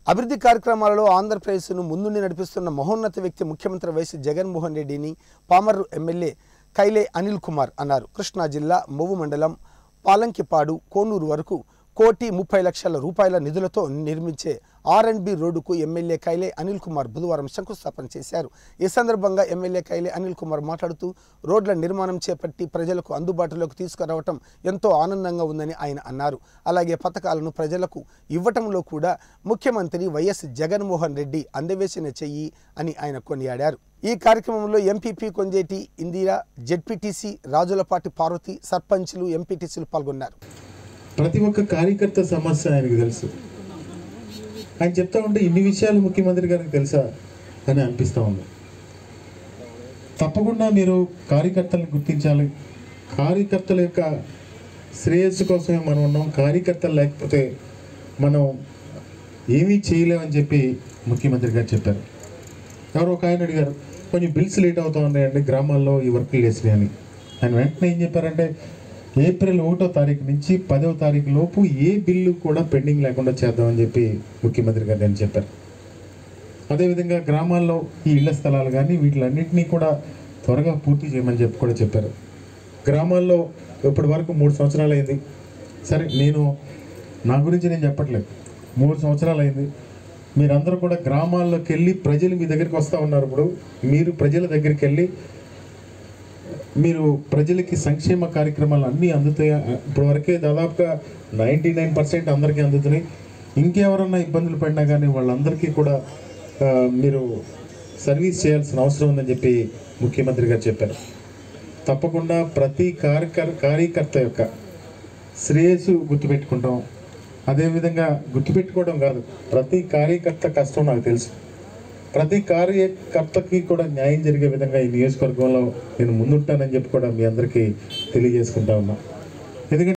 అభివృద్ధి కార్యక్రమాలలో ఆంధ్రప్రదేశ్ను ముందుండి నడిపిస్తున్న మహోన్నత వ్యక్తి ముఖ్యమంత్రి వైఎస్ జగన్మోహన్ రెడ్డిని పామర్రు ఎమ్మెల్యే కైలే అనిల్ కుమార్ అన్నారు కృష్ణా జిల్లా మొవ్వు మండలం పాలంకిపాడు కోనూరు వరకు కోటి ముప్పై లక్షల రూపాయల నిధులతో నిర్మించే ఆర్ అండ్ బి రోడ్డుకు ఎమ్మెల్యే కైలే అనిల్ కుమార్ బుధవారం శంకుస్థాపన చేశారు ఈ సందర్భంగా ఎమ్మెల్యే కైలే అనిల్ కుమార్ మాట్లాడుతూ రోడ్ల నిర్మాణం చేపట్టి ప్రజలకు అందుబాటులోకి తీసుకురావటం ఎంతో ఆనందంగా ఉందని ఆయన అన్నారు అలాగే పథకాలను ప్రజలకు ఇవ్వటంలో కూడా ముఖ్యమంత్రి వైఎస్ జగన్మోహన్ రెడ్డి అందవేసిన చెయ్యి అని ఆయన కొనియాడారు ఈ కార్యక్రమంలో ఎంపీపీ కొంజేటి ఇందిరా జెడ్పీటీసీ రాజులపాటి పార్వతి సర్పంచ్లు ఎంపీటీసీలు పాల్గొన్నారు ప్రతి ఒక్క కార్యకర్త సమస్య ఆయనకు తెలుసు ఆయన చెప్తా ఉంటే ఇన్ని విషయాలు ముఖ్యమంత్రి గారికి తెలుసా అని అనిపిస్తూ ఉంది తప్పకుండా మీరు కార్యకర్తలను గుర్తించాలి కార్యకర్తల యొక్క శ్రేయస్సు కోసమే మనం ఉన్నాం కార్యకర్తలు లేకపోతే మనం ఏమీ చేయలేమని చెప్పి ముఖ్యమంత్రి గారు చెప్పారు ఎవరో ఒక ఆయన అడిగారు కొంచెం బిల్స్ లేట్ అవుతా ఉన్నాయండి గ్రామాల్లో ఈ వర్కులు చేసినాయని ఆయన వెంటనే ఏం చెప్పారంటే ఏప్రిల్ ఒకటో తారీఖు నుంచి పదవ తారీఖు లోపు ఏ బిల్లు కూడా పెండింగ్ లేకుండా చేద్దామని చెప్పి ముఖ్యమంత్రి గారు నేను చెప్పారు అదేవిధంగా గ్రామాల్లో ఈ ఇళ్ల స్థలాలు కానీ వీటిలన్నింటినీ కూడా త్వరగా పూర్తి చేయమని చెప్పి కూడా చెప్పారు గ్రామాల్లో ఇప్పటి వరకు మూడు సంవత్సరాలు అయింది సరే నేను నా గురించి నేను చెప్పట్లేదు మూడు సంవత్సరాలు అయింది మీరందరూ కూడా గ్రామాల్లోకి వెళ్ళి ప్రజలు మీ దగ్గరికి వస్తూ ఉన్నారు ఇప్పుడు మీరు ప్రజల దగ్గరికి వెళ్ళి మీరు ప్రజలకి సంక్షేమ కార్యక్రమాలు అన్నీ అందుతాయి ఇప్పుడు వరకే దాదాపుగా నైంటీ నైన్ పర్సెంట్ అందరికీ అందుతున్నాయి ఇంకెవరన్నా ఇబ్బందులు పడినా కానీ వాళ్ళందరికీ కూడా ఆ, మీరు సర్వీస్ చేయాల్సిన అవసరం ఉందని చెప్పి ముఖ్యమంత్రి గారు చెప్పారు తప్పకుండా ప్రతి కార్యకర్ కార్యకర్త యొక్క శ్రేయస్సు గుర్తుపెట్టుకుంటాం అదేవిధంగా గుర్తుపెట్టుకోవడం కాదు ప్రతి కార్యకర్త కష్టం నాకు తెలుసు ప్రతి కార్యకర్తకి కూడా న్యాయం జరిగే విధంగా ఈ నియోజకవర్గంలో నేను ముందుంటానని చెప్పి కూడా మీ అందరికీ తెలియజేసుకుంటా ఉన్నా ఎందుకంటే